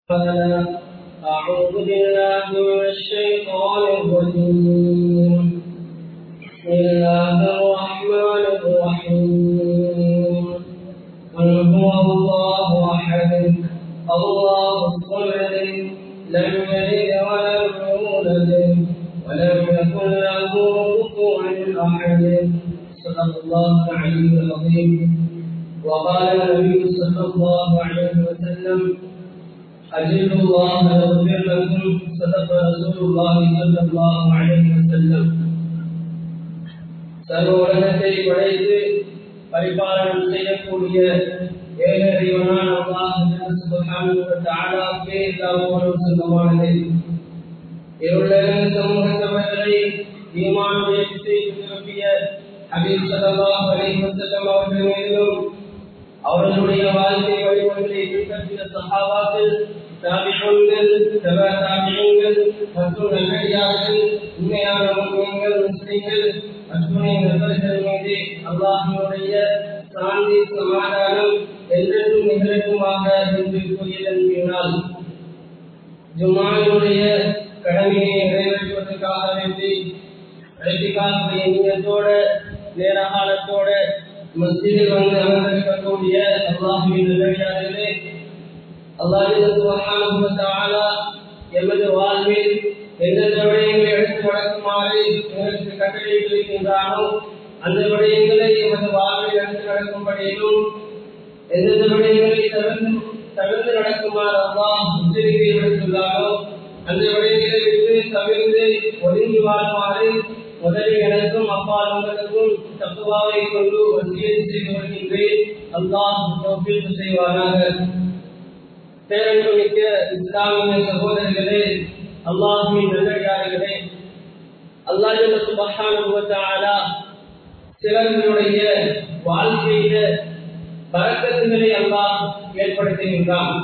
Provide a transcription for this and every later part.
أعوذ بالله من الشيطان الرجيم بسم الله الرحمن الرحيم قل هو الله أحد الله الصمد لم يلد ولم يولد ولم يكن له كفوا أحد صدق الله العلي العظيم وقال النبي صلى الله عليه وسلم أجل الله يغفر لكم صدق رسول الله صلى الله عليه وسلم சர்வ உலகத்தை படைத்து பரிபாலனம் செய்யக்கூடிய ஏகறிவனான அல்லாஹ் சுப்ஹானஹு வ தஆலாவுக்கே எல்லா புகழும் சொந்தமானது இருளக சமூகத்தவர்களை ஈமானுடைய திசையில் திருப்பிய ஹபீப் ஸல்லல்லாஹு அலைஹி வஸல்லம் அவர்கள் மீதும் அவர்களுடைய வாழ்க்கை வழிமுறைகளை பின்பற்றிய சஹாபாக்கள் தாபிகள் தபா தாபிகள் மற்றும் நல்லடியார்கள் உண்மையான முஸ்லிம்கள் முஸ்லிம்கள் அத்துணை நபர்கள் மீது அல்லாஹினுடைய சாந்தி சமாதானம் என்றென்றும் நிகழட்டுமாக என்று கூறியதன் பின்னால் ஜுமானுடைய கடமையை நிறைவேற்றுவதற்காக வேண்டி ரத்திகாசுடைய நீயத்தோட நேர காலத்தோட மஸ்ஜிதில் வந்து அமர்ந்திருக்கக்கூடிய அல்லாஹுவின் நல்லடியார்களே அல்லாஹ் எமது வாழ்வில் எந்தெந்த விடயங்களை எடுத்து நடக்குமாறு எங்களுக்கு கட்டளையிட்டிருக்கின்றானோ அந்த விடயங்களை எமது வாழ்வில் எடுத்து நடக்கும்படியிலும் எந்தெந்த விடயங்களை தவிர்த்து தவிர்த்து நடக்குமாறு அல்லாஹ் எச்சரிக்கை விடுத்துள்ளாரோ அந்த விடயங்களை விட்டு தவிர்த்து ஒதுங்கி வாழ்மாறு முதலில் எனக்கும் அப்பால் உங்களுக்கும் தப்புவாவை கொண்டு வசியம் செய்து வருகின்றேன் அல்லாஹ் தோப்பில் செய்வாராக பேரன்புமிக்க இஸ்லாமிய சகோதரர்களே அல்லாஹுவின் நல்லடியார்களே அல்லாஹ் சுபஹானுவத்தாலா சிலர்களுடைய வாழ்க்கையில பழக்கத்துகளை அல்லாஹ் ஏற்படுத்துகின்றான்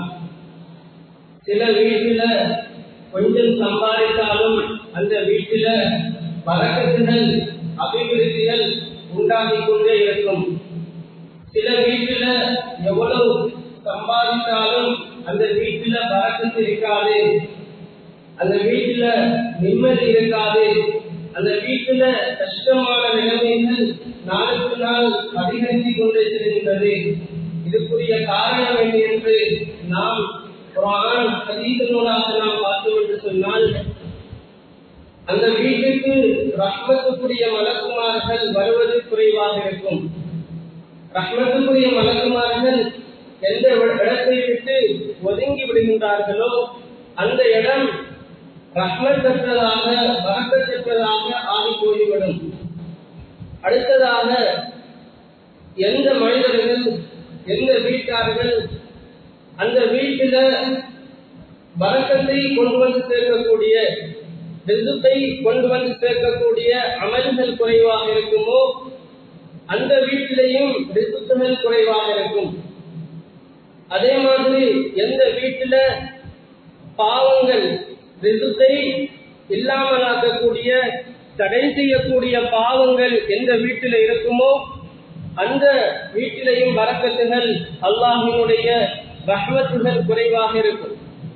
சில வீட்டில கொஞ்சம் சம்பாதித்தாலும் அந்த வீட்டில பழக்கத்துகள் அபிவிருத்திகள் உண்டாகிக் கொண்டே இருக்கும் சில வீட்டில எவ்வளவு சம்பாதித்தாலும் அந்த வீட்டில பழக்கத்து இருக்காது அந்த வீட்டில நிம்மதி இருக்காது அந்த வீட்டில கஷ்டமான நிலைமைகள் நாளுக்கு நாள் அதிகரித்துக் கொண்டே செல்கின்றது இதுக்குரிய காரணம் என்ன என்று நாம் குரான் ஹதீசனோடாக நாம் பார்த்தோம் என்று சொன்னால் அந்த வீட்டுக்கு ரஹ்மத்துக்குரிய மலக்குமார்கள் வருவது குறைவாக இருக்கும் ரஹ்மத்துக்குரிய மலக்குமார்கள் எந்த இடத்தை விட்டு ஒதுங்கி விடுகின்றார்களோ அந்த இடம் ரஹ்மத்தற்றதாக வரக்கத்தற்றதாக ஆகி போய்விடும் அடுத்ததாக எந்த மனிதர்கள் எந்த வீட்டார்கள் அந்த வீட்டில வரக்கத்தை கொண்டு வந்து சேர்க்கக்கூடிய ரிசுத்தை கொண்டு வந்து சேர்க்கக்கூடிய அமல்கள் குறைவாக இருக்குமோ அந்த வீட்டிலையும் ரிசுத்துகள் குறைவாக இருக்கும் அதே மாதிரி எந்த வீட்டில பாவங்கள் ரிசுத்தை இல்லாமலாக்கக்கூடிய தடை செய்யக்கூடிய பாவங்கள் எந்த வீட்டில இருக்குமோ அந்த வீட்டிலையும் வரக்கத்துகள் அல்லாஹினுடைய ரஹ்மத்துகள் குறைவாக இருக்கும்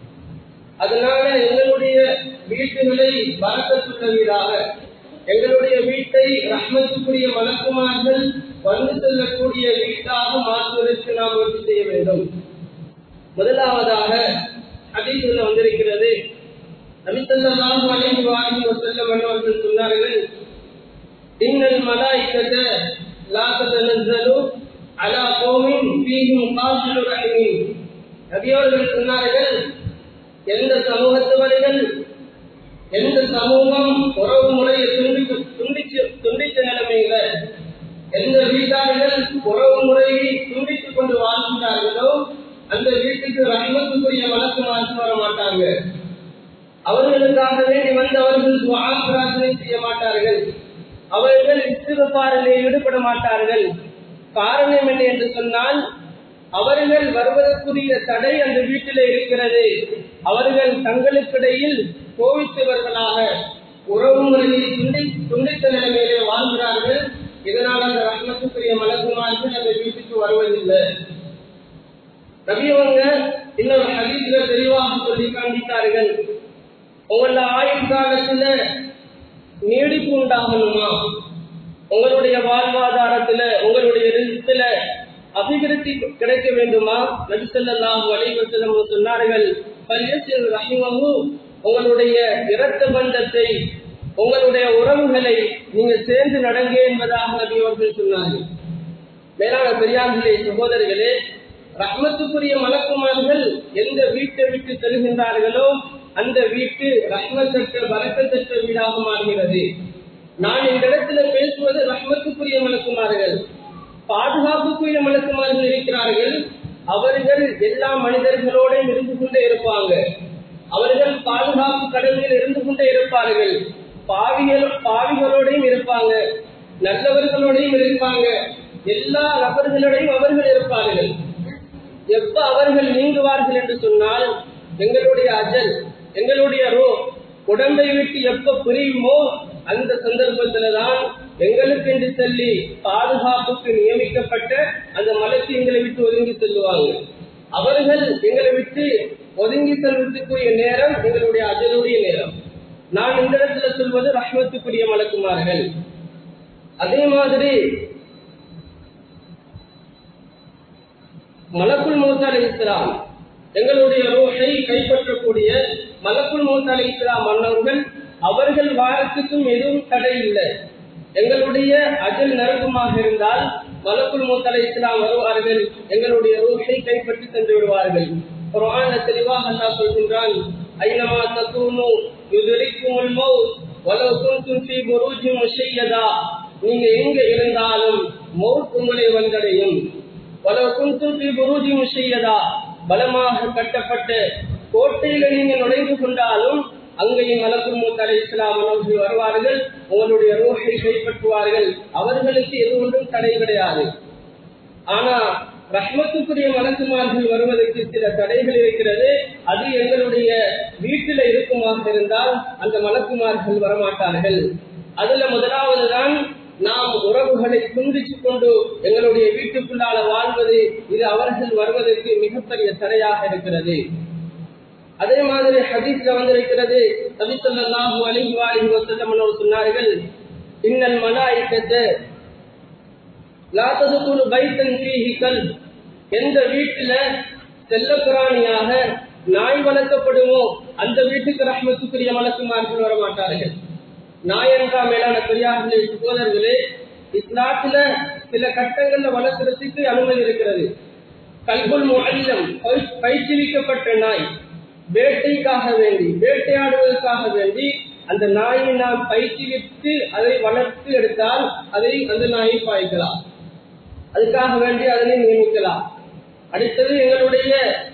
அதனால எங்களுடைய வீட்டுகளை வரக்கத்துள்ள வீடாக எங்களுடைய வீட்டை ரஹ்மத்துக்குரிய மலக்குமார்கள் வந்து செல்லக்கூடிய வீட்டாக மாற்றுவதற்கு நாம் முயற்சி செய்ய வேண்டும் முதலாவதாக ஹதீஸ்ல வந்திருக்கிறது நபித்தல்லாஹு அலைஹி வஸல்லம் வஸல்லம் அவர்கள் சொன்னார்கள் இன்னல் மலாயிகத லா ததனஸலு அலா கௌமின் ஃபீஹிம் காசிலு ரஹீம் நபி அவர்கள் சொன்னார்கள் எந்த சமூகத்தவர்கள் எந்த சமூகம் உறவு முறையை துண்டித்து துண்டிச்சு துண்டித்த நிலைமையில எந்த வீட்டார்கள் உறவு முறையை துண்டித்துக் கொண்டு வாழ்கின்றார்களோ அந்த வீட்டுக்கு ரஹ்மத்துக்குரிய மனசு மாற்று வர மாட்டாங்க அவர்களுக்காக வேண்டி வந்து அவர்கள் பிரார்த்தனை செய்ய மாட்டார்கள் அவர்கள் இஸ்திரப்பாரிலே ஈடுபட மாட்டார்கள் காரணம் என்ன என்று சொன்னால் அவர்கள் வருவதற்குரிய தடை அந்த வீட்டிலே இருக்கிறது அவர்கள் தங்களுக்கிடையில் கோவித்தவர்களாக உறவு முறையை துண்டி துண்டித்த நிலைமையிலே வாழ்கிறார்கள் இதனால் அந்த ரத்னத்துக்குரிய மலக்குமார்கள் அந்த வீட்டுக்கு வருவதில்லை நபியவங்க இன்னொரு ஹதீஸ்ல தெளிவாக சொல்லி காண்பித்தார்கள் உங்கள ஆயுள் காலத்துல நீடிப்பு உண்டாகணுமா உங்களுடைய வாழ்வாதாரத்துல உங்களுடைய ரிஸ்கில அபிவிருத்தி கிடைக்க வேண்டுமா நபிசல்லாஹு அலைவசலம் சொன்னார்கள் பல்யசில் ரஹிமமு உங்களுடைய இரத்த பந்தத்தை உங்களுடைய உறவுகளை நீங்க சேர்ந்து நடங்க என்பதாக நபி அவர்கள் சொன்னார்கள் மேலான பெரியார்களே சகோதரர்களே ரஹ்மத்துக்குரிய மலக்குமார்கள் எந்த வீட்டை விட்டு செல்கின்றார்களோ அந்த வீட்டு ரஹ்மத்தற்ற வரக்கத்தற்ற வீடாக மாறுகிறது நான் இந்த இடத்துல பேசுவது ரஹ்மத்துக்குரிய மலக்குமார்கள் பாதுகாப்புக்குரிய மலக்குமார்கள் இருக்கிறார்கள் அவர்கள் எல்லா மனிதர்களோடையும் இருந்து கொண்டே இருப்பாங்க அவர்கள் பாதுகாப்பு கடமையில் இருந்து கொண்டே இருப்பார்கள் பாவிகள் பாவிகளோடையும் இருப்பாங்க நல்லவர்களோடையும் இருப்பாங்க எல்லா நபர்களோடையும் அவர்கள் இருப்பார்கள் எப்ப அவர்கள் நீங்குவார்கள் என்று சொன்னால் எங்களுடைய அஜல் எங்களுடைய ரோ உடம்பை விட்டு எப்ப புரியுமோ அந்த சந்தர்ப்பத்தில்தான் எங்களுக்கு என்று சொல்லி பாதுகாப்புக்கு நியமிக்கப்பட்ட அந்த மலத்தை எங்களை விட்டு ஒதுங்கி செல்லுவாங்க அவர்கள் எங்களை விட்டு ஒதுங்கி செல்வதற்குரிய நேரம் எங்களுடைய அஜலுடைய நேரம் நான் இந்த இடத்துல சொல்வது ரஹ்மத்துக்குரிய மலக்குமார்கள் அதே மாதிரி மலக்குள் மௌத் அலி இஸ்லாம் எங்களுடைய ரோஹை கைப்பற்றக்கூடிய மலக்குள் மௌத் அலி இஸ்லாம் மன்னர்கள் அவர்கள் வாரத்துக்கும் எதுவும் தடை இல்லை எங்களுடைய அஜல் நரம்புமாக இருந்தால் மலக்குள் மௌத் அலி இஸ்லாம் வருவார்கள் எங்களுடைய ரோஹை கைப்பற்றி சென்று விடுவார்கள் குர்ஆன்ல தெளிவாக அல்லாஹ் சொல்கின்றான் ஐனமா தக்கூனு யுதரிக்குமுல் மௌத் வலவ் குன்தும் ஃபீ புரூஜின் முஷையதா நீங்க எங்க இருந்தாலும் மௌத் உங்களை வந்தடையும் வலவ் குன்தும் ஃபீ புரூஜின் முஷையதா பலமாக கட்டப்பட்ட கோட்டையில நீங்க நுழைந்து கொண்டாலும் அங்கேயும் மலக்குள் மூத்த அலை இஸ்லாம் அவர்கள் வருவார்கள் உங்களுடைய ரோஹை கைப்பற்றுவார்கள் அவர்களுக்கு எது ஒன்றும் தடை கிடையாது ஆனா ரஹ்மத்துக்குரிய மலக்குமார்கள் வருவதற்கு சில தடைகள் இருக்கிறது அது எங்களுடைய வீட்டில இருக்குமாக இருந்தால் அந்த மலக்குமார்கள் வரமாட்டார்கள் அதுல முதலாவது தான் நாம் உறவுகளை துண்டிச்சு கொண்டு எங்களுடைய வீட்டுக்குள்ளால வாழ்வது இது அவர்கள் வருவதற்கு மிகப்பெரிய தடையாக இருக்கிறது அதே மாதிரி ஹதீஸ்ல வந்திருக்கிறது நபிசல்லாஹு அலிஹி வாலிஹி வஸல்லம் அவர்கள் சொன்னார்கள் இன்னல் மலாயிக்கத்து லா ததுகுலு பைத்தன் ஃபீஹி கல்ப் எந்த வீட்டுல செல்லப்பிராணியாக நாய் வளர்க்கப்படுமோ அந்த வீட்டுக்கு ரஹ்மத்துக்குரிய மலக்குமார்கள் வர மாட்டார்கள் நாய் என்றா மேலான பெரியார்களே சகோதரர்களே இஸ்லாத்துல சில கட்டங்கள்ல வளர்க்கறதுக்கு அனுமதி இருக்கிறது கல்புல் முஅல்லம் பயிற்றுவிக்கப்பட்ட நாய் வேட்டைக்காக வேண்டி வேட்டையாடுவதற்காக வேண்டி அந்த நாயை நாம் பயிற்றுவித்து அதை வளர்த்து எடுத்தால் அதை அந்த நாயை பாய்க்கலாம் அதுக்காக வேண்டி அதனை நியமிக்கலாம் அடுத்தது எங்களுடைய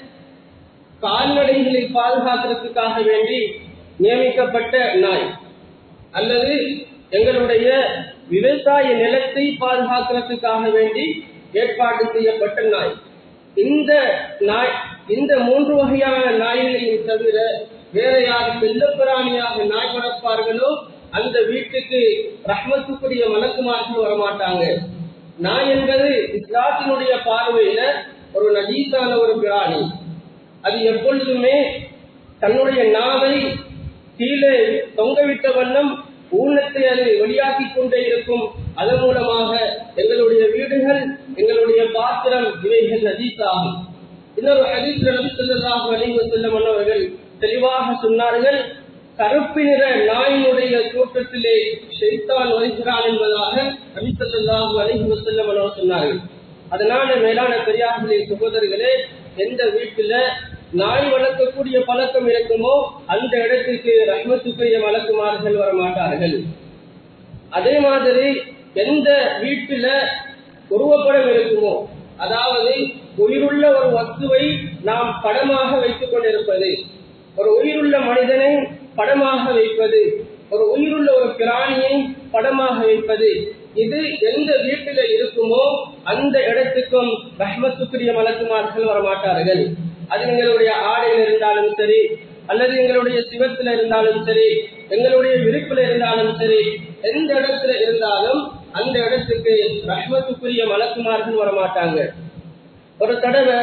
கால்நடைகளை பாதுகாக்கிறதுக்காக வேண்டி நியமிக்கப்பட்ட நாய் அல்லது எங்களுடைய விவசாய நிலத்தை பாதுகாக்கிறதுக்காக வேண்டி ஏற்பாடு செய்யப்பட்ட நாய் இந்த நாய் இந்த மூன்று வகையான நாய்களையும் தவிர வேற யார் செல்லப்பிராணியாக நாய் வளர்ப்பார்களோ அந்த வீட்டுக்கு ரஹ்மத்துக்குரிய மலக்குமார்கள் வரமாட்டாங்க நாய் என்பது இஸ்லாத்தினுடைய பார்வையில ஒரு நஜீசான ஒரு பிராணி அது எப்பொழுதுமே தன்னுடைய நாவை கீழே தொங்கவிட்ட வண்ணம் ஊனத்தை அது வெளியாக்கி கொண்டே இருக்கும் அதன் மூலமாக எங்களுடைய வீடுகள் எங்களுடைய பாத்திரம் இவைகள் நஜீசாகும் இன்னொரு ஹதீஸ் நபி ஸல்லல்லாஹு அலைஹி வஸல்லம் அவர்கள் தெளிவாக சொன்னார்கள் கருப்பு நிற நாயினுடைய தோற்றத்திலே ஷைத்தான் வருகிறான் என்பதாக நபி ஸல்லல்லாஹு அலைஹி வஸல்லம் அவர்கள் சொன்னார்கள் அதனால மேலான பெரியார்களே சகோதரர்களே எந்த வீட்டுல நாய் வளர்க்கக்கூடிய பழக்கம் இருக்குமோ அந்த இடத்துக்கு ரஹ்மத்துக்குரிய வழக்குமார்கள் வரமாட்டார்கள் அதே மாதிரி எந்த வீட்டுல உருவப்படம் இருக்குமோ அதாவது உயிருள்ள ஒரு வஸ்துவை நாம் படமாக வைத்துக் கொண்டிருப்பது ஒரு உயிருள்ள மனிதனை படமாக வைப்பது ஒரு உயிருள்ள ஒரு பிராணியை படமாக வைப்பது இது எந்த வீட்டில இருக்குமோ அந்த இடத்துக்கும் ரஹ்மத்துக்குரிய மலக்குமார்கள் வரமாட்டார்கள் அது எங்களுடைய ஆடையில் இருந்தாலும் சரி அல்லது எங்களுடைய சிவத்துல இருந்தாலும் சரி எங்களுடைய விருப்பில் இருந்தாலும் சரி எந்த இடத்துல இருந்தாலும் அந்த இடத்துக்கு ரஹ்மத்துக்குரிய மலக்குமார்கள் வரமாட்டாங்க ஒரு தடவை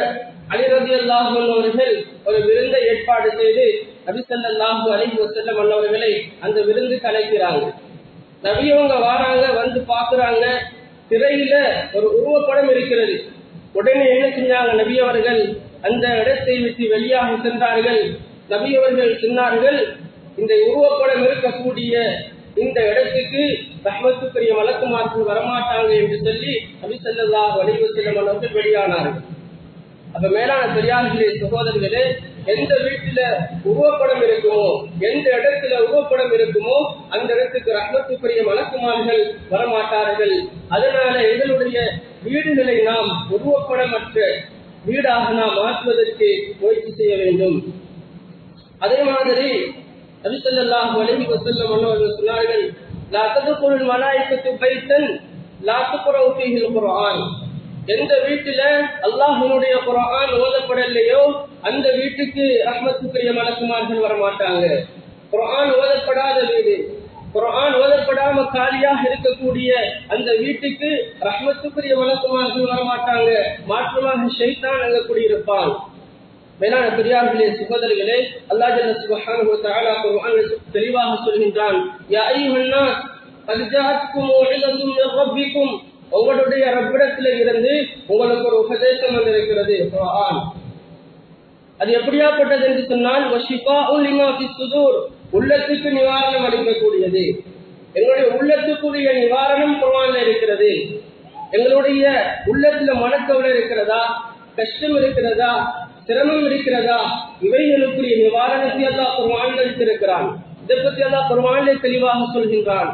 அலிரதி அல்லாஹு அவர்கள் ஒரு விருந்தை ஏற்பாடு செய்து நபிசல்லாஹு அலி வசல்லம் அன்னவர்களை அந்த விருந்துக்கு அழைக்கிறாங்க நபியவங்க வாராங்க வந்து பாக்குறாங்க திரையில ஒரு உருவப்படம் இருக்கிறது உடனே என்ன செஞ்சாங்க நபி அவர்கள் அந்த இடத்தை விட்டு வெளியாக சென்றார்கள் நபி அவர்கள் சொன்னார்கள் இந்த உருவப்படம் இருக்கக்கூடிய இந்த இடத்துக்கு ரஹ்மத்துக்குரிய வழக்குமார்கள் வரமாட்டாங்க என்று சொல்லி நபி சல்லா வடிவ செல்லம் அவர்கள் வெளியானார்கள் அப்ப மேலான பெரியார்களே சகோதரர்களே எந்த வீட்டுல உருவப்படம் இருக்குமோ எந்த இடத்துல உருவப்படம் இருக்குமோ அந்த இடத்துக்கு ரஹ்மத்துக்குரிய மலக்குமார்கள் வரமாட்டார்கள் அதனால எங்களுடைய வீடுகளை நாம் உருவப்படமற்ற வீடாக நாம் மாற்றுவதற்கு முயற்சி செய்ய வேண்டும் அதே மாதிரி நபிசல்லாஹு அலஹி வசல்லம் அவர்கள் சொன்னார்கள் லா ததுகுல் மலாய்க்கத்து பைத்தன் லா துக்குறவு ஃபீஹில் குர்ஆன் எந்த வீட்டுல அல்லாஹனுடைய குரான் ஓதப்படலையோ அந்த வீட்டுக்கு ரஹ்மத்துக்குரிய மலக்குமார்கள் வரமாட்டாங்க குரான் ஓதப்படாத வீடு குரான் ஓதப்படாம காலியாக இருக்கக்கூடிய அந்த வீட்டுக்கு ரஹ்மத்துக்குரிய மலக்குமார்கள் வரமாட்டாங்க மாற்றமாக ஷைத்தான் அங்க குடியிருப்பான் மேலான பெரியார்களே சகோதரிகளே அல்லா ஜல்ல சுபஹானஹு வ தஆலா குர்ஆனில் தெளிவாக சொல்கின்றான் யா அய்யுஹன் நாஸ் قد جاءتكم موعظة من ربكم உங்களுடைய ரப்பிடத்தில் இருந்து உங்களுக்கு ஒரு உபதேசம் வந்திருக்கிறது குர்ஆன் அது எப்படியாப்பட்டது என்று சொன்னால் உள்ளத்துக்கு நிவாரணம் அளிக்கக்கூடியது எங்களுடைய உள்ளத்துக்குரிய நிவாரணம் குர்ஆன்ல இருக்கிறது எங்களுடைய உள்ளத்துல மனக்கவலை இருக்கிறதா கஷ்டம் இருக்கிறதா சிரமம் இருக்கிறதா இவைகளுக்குரிய நிவாரணத்தை எல்லாம் குர்ஆன் அளித்திருக்கிறான் இதை பற்றி எல்லாம் குர்ஆனிலே தெளிவாக சொல்கின்றான்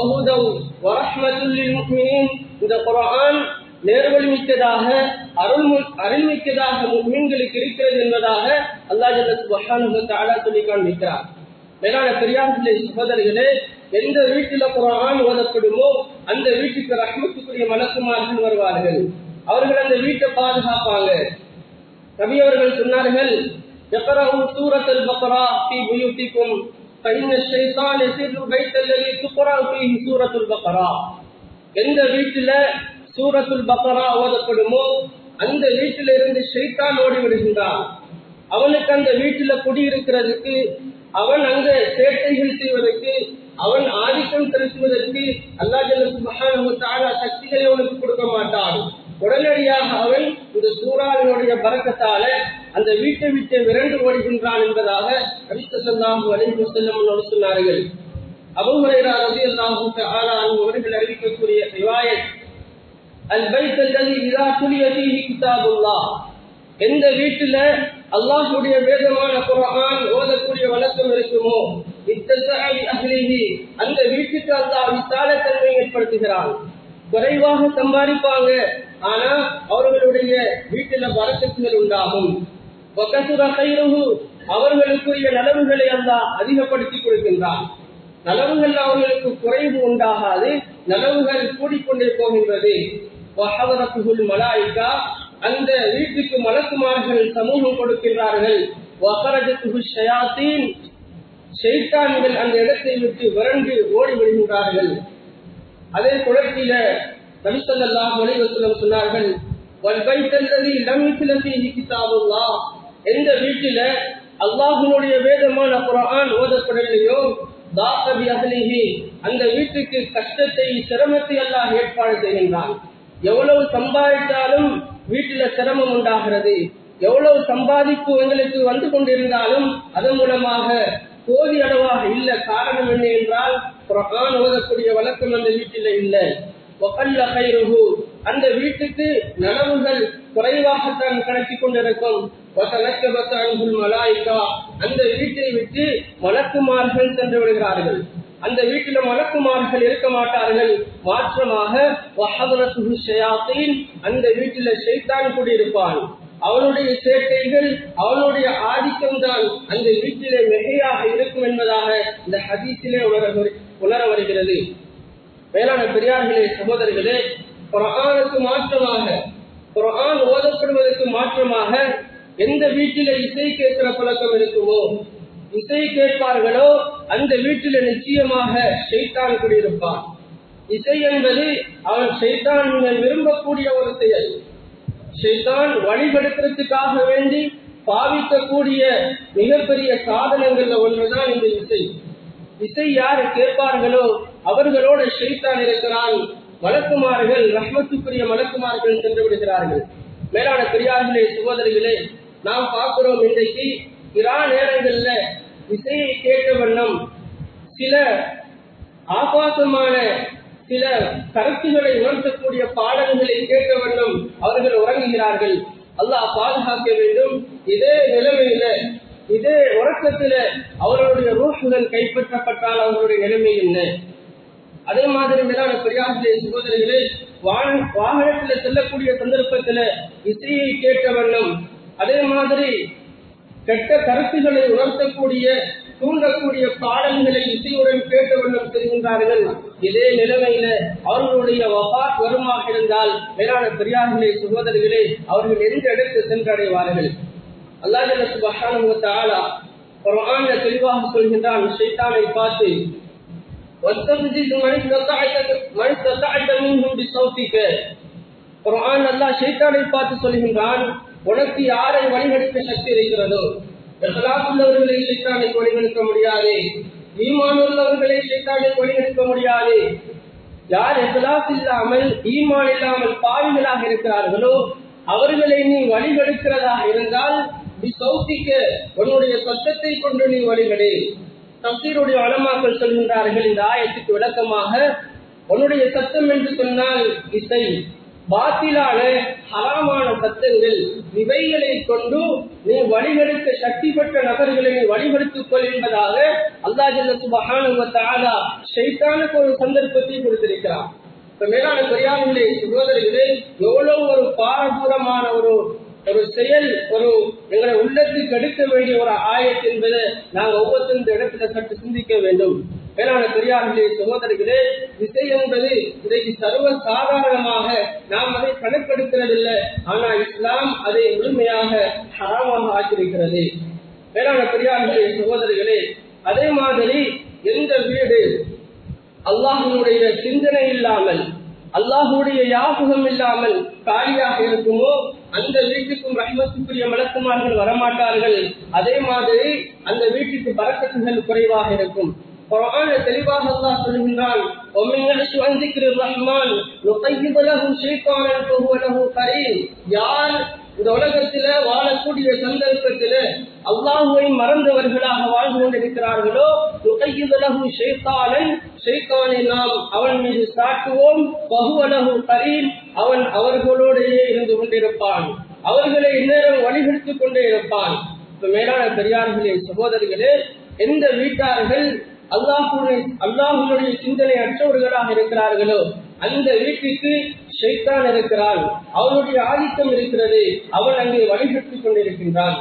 இந்த குரான் நேர்வழி மிக்கதாக அருள் அருள்மிக்கதாக மீன்களுக்கு இருக்கிறது என்பதாக அல்லா சொல்லி காண்பிக்கிறார் மேலான பெரியார்களே சகோதரிகளே எந்த வீட்டில குரான் ஓதப்படுமோ அந்த வீட்டுக்கு ரஹ்மத்துக்குரிய மலக்குமார்கள் வருவார்கள் அவர்கள் அந்த வீட்டை பாதுகாப்பாங்க நபி அவர்கள் சொன்னார்கள் சூரத்தல் பக்ரா பி புயூட்டிக்கும் فإن الشيطان يسر البيت الذي تقرأ فيه سورة البقرة எந்த வீட்டுல சூரத்துல் பக்கரா ஓதப்படுமோ அந்த வீட்டில இருந்து ஷைத்தான் ஓடி விடுகின்றான் அவனுக்கு அந்த வீட்டுல குடியிருக்கிறதுக்கு அவன் அங்க சேட்டைகள் செய்வதற்கு அவன் ஆதிக்கம் செலுத்துவதற்கு அல்லா ஜல்ல சக்திகளை அவனுக்கு கொடுக்க மாட்டான் உடனடியாக அவன் இந்த சூறாவினுடைய பறக்கத்தால அந்த வீட்டை விட்டு விரண்டு ஓடுகின்றான் என்பதாக அபிசல்லாஹு அலைஹி செல்லம் சொன்னார்கள் அபுஹுரைரா ரலியல்லாஹு தஆலா அன்ஹு அவர்கள் அறிவிக்கக்கூடிய ரிவாயத் அல் பைத் அல்லதி இதா துலிய ஃபீஹி கிதாபுல்லாஹ் எந்த வீட்டுல அல்லாஹ்வுடைய வேதமான குர்ஆன் ஓதக்கூடிய வழக்கம் இருக்குமோ இத்தஸஅ அஹ்லிஹி அந்த வீட்டுக்கு அல்லாஹ் விசாலத்தன்மை ஏற்படுத்துகிறான் குறைவாக சம்பாதிப்பாங்க ஆனா அவர்களுடைய வீட்டுல வரக்கத்துகள் உண்டாகும் அவர்களுக்குரிய நலவுகளை அல்லாஹ் அதிகப்படுத்தி கொடுக்கின்றான் நலவுகள் அவர்களுக்கு குறைவு உண்டாகாது நலவுகள் கூடிக்கொண்டே போகின்றது மலாய்க்கா அந்த வீட்டுக்கு மலக்குமார்கள் சமூகம் கொடுக்கின்றார்கள் ஷைத்தான்கள் அந்த இடத்தை விட்டு விரண்டு ஓடி விடுகின்றார்கள் அதே குளத்தில நபிசல்லாஹ் ஒளிவசலம் சொன்னார்கள் எந்த வீட்டில அல்லாஹனுடைய வேதமான குரான் ஓதப்படலையோ தாக்கபி அகலிஹி அந்த வீட்டுக்கு கஷ்டத்தை சிரமத்தை எல்லாம் ஏற்பாடு செய்கின்றான் எவ்வளவு சம்பாதித்தாலும் வீட்டில சிரமம் உண்டாகிறது எவ்வளவு சம்பாதிப்பு எங்களுக்கு வந்து கொண்டிருந்தாலும் அதன் மூலமாக போதிய அளவாக இல்ல காரணம் என்ன என்றால் குரான் ஓதக்கூடிய வழக்கம் அந்த வீட்டில இல்லை அந்த வீட்டுக்கு நனவுகள் குறைவாகத்தான் கணக்கிக் கொண்டிருக்கும் மலாய்க்கா அந்த வீட்டை விட்டு மலக்குமார்கள் சென்று விடுகிறார்கள் அந்த வீட்டில மலக்குமார்கள் இருக்க மாட்டார்கள் மாற்றமாக அந்த வீட்டில ஷைத்தான் கூடியிருப்பான் அவனுடைய சேட்டைகள் அவனுடைய ஆதிக்கம் தான் அந்த வீட்டிலே மிகையாக இருக்கும் என்பதாக இந்த ஹதீஸிலே உணர உணர வருகிறது மேலான பெரியார்களே சகோதரர்களே குரானுக்கு மாற்றமாக குரான் ஓதப்படுவதற்கு மாற்றமாக எந்த வீட்டில இசை கேட்கிற பழக்கம் இருக்குமோ இசை கேட்பார்களோ அந்த வீட்டில நிச்சயமாக ஷைத்தான் குடியிருப்பான் இசை என்பது அவன் ஷைத்தான் விரும்பக்கூடிய ஒரு செயல் ஷைத்தான் வழிபடுத்துறதுக்காக வேண்டி பாவிக்கக்கூடிய மிகப்பெரிய சாதனங்கள்ல ஒன்றுதான் இந்த இசை இசை யாரு கேட்பார்களோ அவர்களோட ஷைத்தான் இருக்கிறான் மலக்குமார்கள் ரஹ்மத்துக்குரிய மலக்குமார்கள் சென்று விடுகிறார்கள் மேலான பெரியார்களே சகோதரிகளே நாம் பார்க்கிறோம் இன்றைக்கு இரா நேரங்கள்ல இசையை கேட்ட வண்ணம் சில ஆபாசமான சில கருத்துக்களை உணர்த்தக்கூடிய பாடல்களை கேட்ட வண்ணம் அவர்கள் உறங்குகிறார்கள் அல்லாஹ் பாதுகாக்க வேண்டும் இதே நிலைமையில இதே உறக்கத்தில அவர்களுடைய ரூஹுகள் கைப்பற்றப்பட்டால் அவர்களுடைய நிலைமை என்ன அதே மாதிரி மேலான பெரியாசிரிய சகோதரிகளே வாகனத்துல செல்லக்கூடிய சந்தர்ப்பத்துல இசையை கேட்ட வண்ணம் அதே மாதிரி கெட்ட கருத்துக்களை உணர்த்தக்கூடிய தூண்டக்கூடிய பாடல்களை இசையுடன் கேட்ட வண்ணம் செல்கின்றார்கள் இதே நிலைமையில அவர்களுடைய வபாத் வருமாக இருந்தால் மேலான பெரியார்களே சகோதரிகளே அவர்கள் எந்த இடத்து சென்றடைவார்கள் அல்லாஹ் சுபஹானுவத்தாலா ஒரு ஆண்ட தெளிவாக சொல்கின்றான் ஷைத்தானை பார்த்து واستفزز من استطعت من استطعت منهم بصوتك குர்ஆன் அல்லாஹ் ஷைத்தானை பார்த்து சொல்கின்றான் உனக்கு யாரை வழிநடத்த சக்தி இருக்கிறதோ இஸ்லாம் உள்ளவர்களை ஷைத்தானை வழிநடத்த முடியாது ஈமான் உள்ளவர்களை ஷைத்தானை வழிநடத்த முடியாது யார் இஸ்லாஸ் இல்லாமல் ஈமான் இல்லாமல் பாவிகளாக இருக்கிறார்களோ அவர்களை நீ வழிகெடுக்கிறதாக இருந்தால் நீ சௌத்திக்க உன்னுடைய சொத்தத்தை கொண்டு நீ வழிகெடு தப்சீருடைய வளமாக்கள் சொல்கின்றார்கள் இந்த ஆயத்துக்கு விளக்கமாக உன்னுடைய சத்தம் என்று சொன்னால் இசை பாத்திலான ஹராமான சத்தங்கள் இவைகளை கொண்டு நீ வழிகெடுக்க சக்தி பெற்ற நபர்களை நீ வழிபடுத்திக் கொள் என்பதாக அல்லாஜல்ல சுபஹானுவத்தாலா ஷைத்தானுக்கு ஒரு சந்தர்ப்பத்தை கொடுத்திருக்கிறார் இப்ப மேலான பெரியார்களே சகோதரிகளே எவ்வளவு ஒரு பாரதூரமான ஒரு ஒரு செயல் ஒரு எங்களை உள்ளத்துக்கு எடுக்க வேண்டிய ஒரு ஆயத்து என்பதை நாங்கள் ஒவ்வொருத்தரும் இந்த இடத்துல சற்று சிந்திக்க வேண்டும் மேலான பெரியார்களே சகோதரிகளே இசை என்பது இன்றைக்கு சர்வ சாதாரணமாக நாம் அதை கணக்கெடுக்கிறதில்லை ஆனால் இஸ்லாம் அதை முழுமையாக ஹராமாக ஆக்கியிருக்கிறது மேலான பெரியார்களே சகோதரிகளே அதே மாதிரி எந்த வீடு அல்லாஹினுடைய சிந்தனை இல்லாமல் அல்லாஹுடைய யாபகம் இல்லாமல் காலியாக இருக்குமோ அந்த வீட்டுக்கும் ரஹ்மத்துக்குரிய மலக்குமார்கள் வரமாட்டார்கள் அதே மாதிரி அந்த வீட்டுக்கு பறக்கத்துகள் குறைவாக இருக்கும் குரான தெளிவாக அல்லாஹ் சொல்கின்றான் ومن يعش عن ذكر الرحمن نقيض له شيطانا فهو له قرين யார் இந்த உலகத்தில வாழக்கூடிய சந்தர்ப்பத்தில அல்லாஹுவை மறந்தவர்களாக வாழ்ந்து கொண்டிருக்கிறார்களோ நுகையுதலகு ஷைத்தானன் ஷைத்தானை நாம் அவன் மீது சாட்டுவோம் பகுவலகு கரீன் அவன் அவர்களோடையே இருந்து கொண்டிருப்பான் அவர்களை இந்நேரம் வழிகெடுத்துக் கொண்டே இருப்பான் இப்ப மேலான பெரியார்களே சகோதரிகளே எந்த வீட்டார்கள் அல்லாஹுடைய அல்லாஹுடைய சிந்தனை அற்றவர்களாக இருக்கிறார்களோ அந்த வீட்டுக்கு ஷைத்தான் இருக்கிறான் அவனுடைய ஆதிக்கம் இருக்கிறது அவன் அங்கே வழிபட்டுக் கொண்டிருக்கின்றான்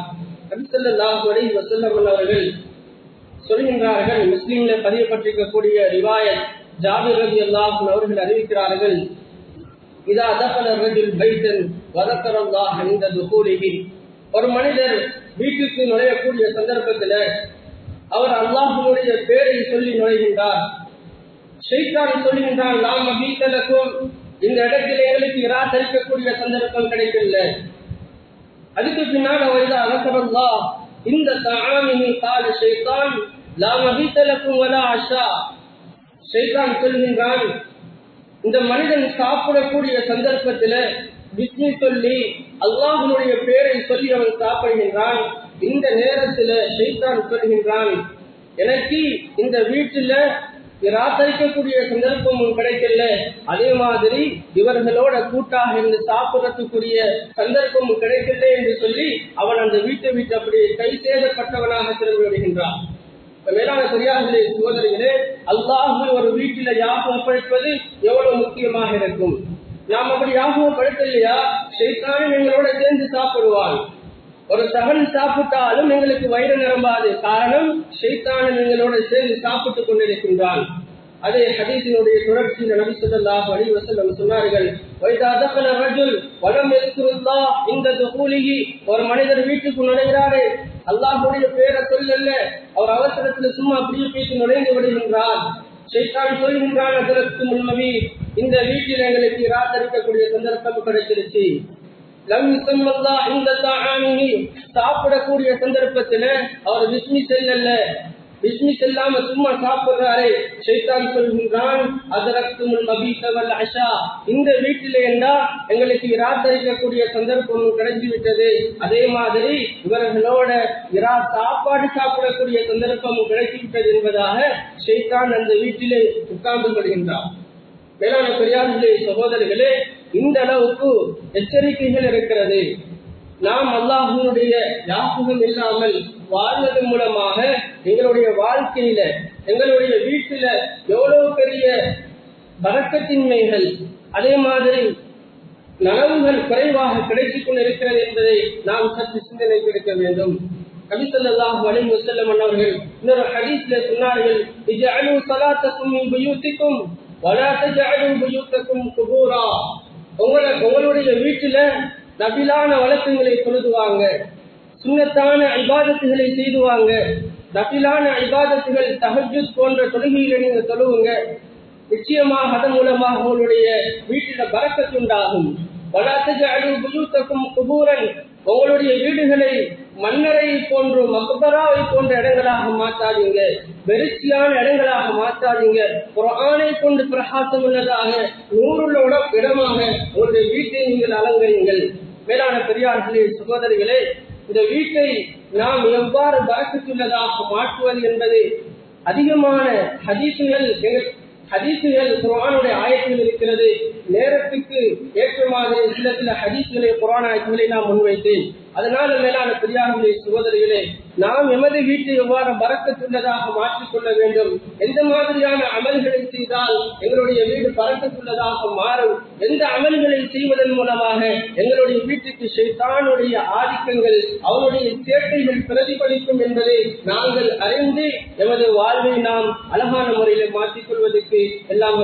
அவர்கள் சொல்கின்றார்கள் முஸ்லீம்ல பதியப்பட்டிருக்கக்கூடிய ரிவாயத் ஜாபிர் ரவி அல்லாஹ் அவர்கள் அறிவிக்கிறார்கள் இதா அதகல் பைத்தன் வதக்கரல்லாஹ் இந்த துகூலிகி ஒரு மனிதர் வீட்டுக்கு நுழையக்கூடிய சந்தர்ப்பத்தில் அவர் அல்லாஹுடைய பேரை சொல்லி நுழைகின்றார் ஷெய்தான் சொல்லுகின்றான் நாம் வீட்டலுக்கும் இந்த இடத்தில் எங்களுக்கு இராசரிக்கக்கூடிய சந்தர்ப்பம் கிடைக்கல அதுக்கு பின்னால் அவர் அலசரல்லா இந்த தாமினி கால ஷெய்தான் நாம் வீட்டலுக்கும் வர ஆஷா ஷெய்தான் சொல்கின்றான் இந்த மனிதன் சாப்பிடக்கூடிய சந்தர்ப்பத்தில் விஸ்மி சொல்லி அல்லாஹனுடைய பேரை சொல்லி அவன் சாப்பிடுகின்றான் இந்த நேரத்துல ஷைத்தான் சொல்கின்றான் எனக்கு இந்த வீட்டுல ராத்தரிக்கக்கூடிய சந்தர்ப்பமும் கிடைக்கல அதே மாதிரி இவர்களோட கூட்டாக இருந்து சாப்பிடறதுக்குரிய சந்தர்ப்பமும் கிடைக்கல என்று சொல்லி அவன் அந்த வீட்டை விட்டு அப்படி கை சேதப்பட்டவனாக திரும்பி விடுகின்றான் மேலான பெரியார்களே சோதரிகளே அல்லாஹு ஒரு வீட்டில யாபகப்படுத்துவது எவ்வளவு முக்கியமாக இருக்கும் நாம் அப்படி யாபகப்படுத்தலையா ஷைத்தானும் எங்களோட சேர்ந்து சாப்பிடுவான் ஒரு சகன் சாப்பிட்டாலும் எங்களுக்கு வயிறு நிரம்பாது காரணம் ஷைத்தானும் எங்களோட சேர்ந்து சாப்பிட்டுக் கொண்டிருக்கின்றான் அதே ஹதீஸினுடைய தொடர்ச்சியில் நபி ஸல்லல்லாஹு அலைஹி வஸல்லம் சொன்னார்கள் வைதா தகல ரஜுல் வலம் யஸ்குருல்லா இந்த துகூலிஹி ஒரு மனிதர் வீட்டுக்கு நுழைகிறாரே அல்லாஹ்வுடைய பேரை சொல்லல அவர் அவசரத்துல சும்மா அப்படியே பேசி நுழைந்து விடுகின்றார் ஷைத்தான் சொல்கின்றான் அதற்கு முன்மவி இந்த வீட்டில் எங்களுக்கு ராத்தரிக்கக்கூடிய சந்தர்ப்பம் கிடைச்சிருச்சு லம் யுசம்மல்லா இந்த தானிஹி சாப்பிடக்கூடிய சந்தர்ப்பத்துல அவர் விஸ்மி செல்லல்ல விஸ்மி செல்லாம சும்மா சாப்பிடுறாரே ஷைத்தான் சொல்கின்றான் அதரத்துமுல் மபீசவல் அஷா இந்த வீட்டில என்றா எங்களுக்கு இராத்தரிக்கக்கூடிய சந்தர்ப்பம் கிடைத்து விட்டது அதே மாதிரி இவர்களோட இரா சாப்பாடு சாப்பிடக்கூடிய சந்தர்ப்பம் கிடைத்து விட்டது என்பதாக ஷைத்தான் அந்த வீட்டிலே உட்கார்ந்து கொள்கின்றான் மேலான பெரியார்களே சகோதரர்களே இந்த அளவுக்கு எச்சரிக்கைகள் இருக்கிறது நாம் அல்லாஹுடைய ஞாபகம் இல்லாமல் வாழ்வதன் மூலமாக எங்களுடைய வாழ்க்கையில எங்களுடைய வீட்டில எவ்வளவு பெரிய வரக்கத்தின்மைகள் அதே மாதிரி நனவுகள் குறைவாக கிடைத்துக் கொண்டிருக்கிறது என்பதை நாம் சற்று சிந்தனை எடுக்க வேண்டும் கபிசல்லாஹு அலைஹி வஸல்லம் அவர்கள் இன்னொரு ஹதீஸ்ல சொன்னார்கள் இஜஅலு ஸலாத்தக்கும் மின் புயூத்திக்கும் வலா தஜஅலு புயூத்தக்கும் குபூரா உங்கள உங்களுடைய வீட்டுல நபிலான வழக்கங்களை தொழுதுவாங்க சுண்ணத்தான இபாதத்துகளை செய்துவாங்க நபிலான இபாதத்துகள் தஹஜுத் போன்ற தொழுகையில நீங்க தொழுவுங்க நிச்சயமாக அதன் மூலமாக உங்களுடைய வீட்டில பறக்கத்துண்டாகும் குபூரன் உங்களுடைய வீடுகளை மன்னரை போன்று மக்பராவை போன்ற இடங்களாக மாற்றாதீங்க வெறிச்சியான இடங்களாக மாற்றாதீங்க குரானை கொண்டு பிரகாசம் உள்ளதாக நூறுள்ள இடமாக உங்களுடைய வீட்டை நீங்கள் அலங்கரியுங்கள் மேலான பெரியார்களே சகோதரிகளே இந்த வீட்டை நாம் எவ்வாறு பறக்கத்துள்ளதாக மாற்றுவது என்பது அதிகமான ஹதீசுகள் ஹதீசுகள் குரானுடைய ஆயத்தில் இருக்கிறது நேரத்துக்கு ஏற்ற மாதிரி சில சில ஹதீசுகளை குரான் ஆயத்துகளை நாம் முன்வைத்தேன் அதனால மேலான பெரியார்களே சகோதரிகளே நாம் எமது வீட்டை எவ்வாறு பறக்கத்துள்ளதாக மாற்றிக்கொள்ள வேண்டும் எந்த மாதிரியான அமல்களை செய்தால் எங்களுடைய வீடு பறக்கத்துள்ளதாக மாறும் எந்த அமல்களை செய்வதன் மூலமாக எங்களுடைய வீட்டுக்கு ஷைத்தானுடைய ஆதிக்கங்கள் அவனுடைய சேட்டைகள் பிரதிபலிக்கும் என்பதை நாங்கள் அறிந்து எமது வாழ்வை நாம் அழகான முறையில மாற்றிக்கொள்வதற்கு எல்லாம்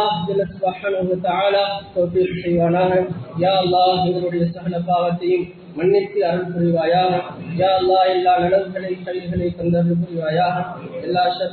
செய்வானாக யா அல்லாஹ் எங்களுடைய சகல பாவத்தையும் மன்னித்து அருள் புரிவாயாக யா அல்லா எல்லா நலவுகளை கைகளை தந்தருள் புரிவாயாக எல்லா